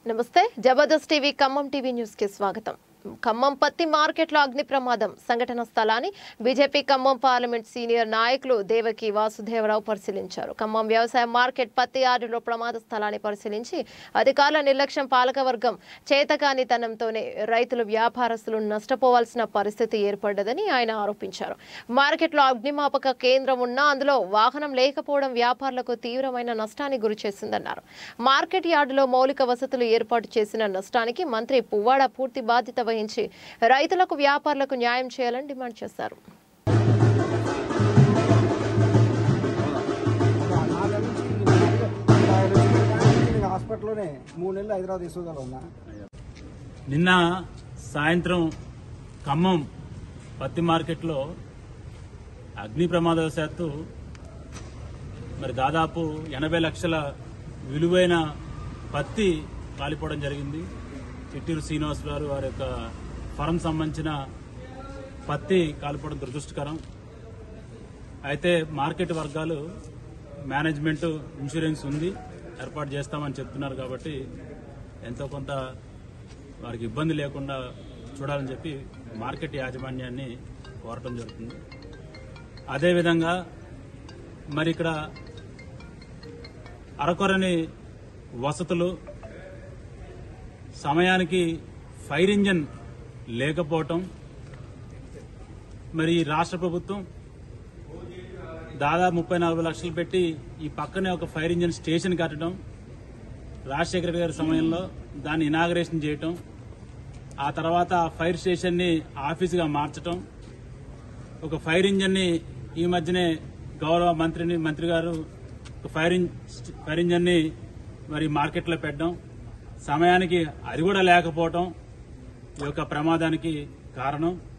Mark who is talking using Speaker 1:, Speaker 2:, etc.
Speaker 1: నమస్తే Jabardasth TV Khammam TV news కి స్వాగతం ఖమ్మం పత్తి మార్కెట్లో అగ్ని ప్రమాదం సంఘటన స్థలాన్ని బీజేపీ ఖమ్మం పార్లమెంట్ సీనియర్ నాయకులు దేవకి వాసుదేవరావు పరిశీలించారు ఖమ్మం వ్యవసాయ మార్కెట్ పత్తి యార్డులో ప్రమాద స్థలాన్ని పరిశీలించి అధికారుల నిర్లక్ష్యం పాలకవర్గం చేతకానితనంతోనే రైతులు వ్యాపారస్తులు నష్టపోవాల్సిన పరిస్థితి ఏర్పడ్డదని ఆయన ఆరోపించారు మార్కెట్లో అగ్నిమాపక కేంద్రం ఉన్నా అందులో వాహనం లేకపోవడం వ్యాపారులకు తీవ్రమైన నష్టాన్ని గురిచేసిందన్నారు మార్కెట్ యార్డులో మౌలిక వసతులు ఏర్పాటు చేసిన నష్టానికి మంత్రి పువ్వాడ పూర్తి బాధ్యత వహించి రైతులకు వ్యాపారులకు న్యాయం చేయాలని డిమాండ్ చేశారు
Speaker 2: హాస్పిటల్లోనే మూడు నెలలు హైదరాబాద్ తీసుకోగల ఉన్నా
Speaker 3: నిన్న సాయంత్రం ఖమ్మం పత్తి మార్కెట్లో అగ్ని ప్రమాదవశాత్తు మరి దాదాపు ఎనభై లక్షల విలువైన పత్తి కాలిపోవడం జరిగింది చిట్టూరు శ్రీనివాస్ గారు వారి యొక్క ఫరం సంబంధించిన పత్తి కాలిపోవడం దురదృష్టకరం అయితే మార్కెట్ వర్గాలు మేనేజ్మెంట్ ఇన్సూరెన్స్ ఉంది ఏర్పాటు చేస్తామని చెప్తున్నారు కాబట్టి ఎంతో కొంత వారికి ఇబ్బంది లేకుండా చూడాలని చెప్పి మార్కెట్ యాజమాన్యాన్ని కోరటం జరుగుతుంది అదేవిధంగా మరి ఇక్కడ అరకొరని వసతులు సమయానికి ఫైర్ ఇంజన్ లేకపోవటం మరి ఈ రాష్ట్ర ప్రభుత్వం దాదాపు ముప్పై నలభై లక్షలు పెట్టి ఈ పక్కనే ఒక ఫైర్ ఇంజిన్ స్టేషన్ కట్టడం రాజశేఖర రెడ్డి గారి సమయంలో దాన్ని ఇనాగరేషన్ చేయటం ఆ తర్వాత ఆ ఫైర్ స్టేషన్ ని ఆఫీసుగా మార్చటం ఒక ఫైర్ ఇంజిన్ ని ఈ మధ్యనే గౌరవ మంత్రిని మంత్రి గారు ఒక ఫైర్ ఇన్- ఫైర్ ఇంజిన్ ని మరి మార్కెట్లో పెట్టడం సమయానికి అది కూడా లేకపోవటం ఈ యొక్క ప్రమాదానికి కారణం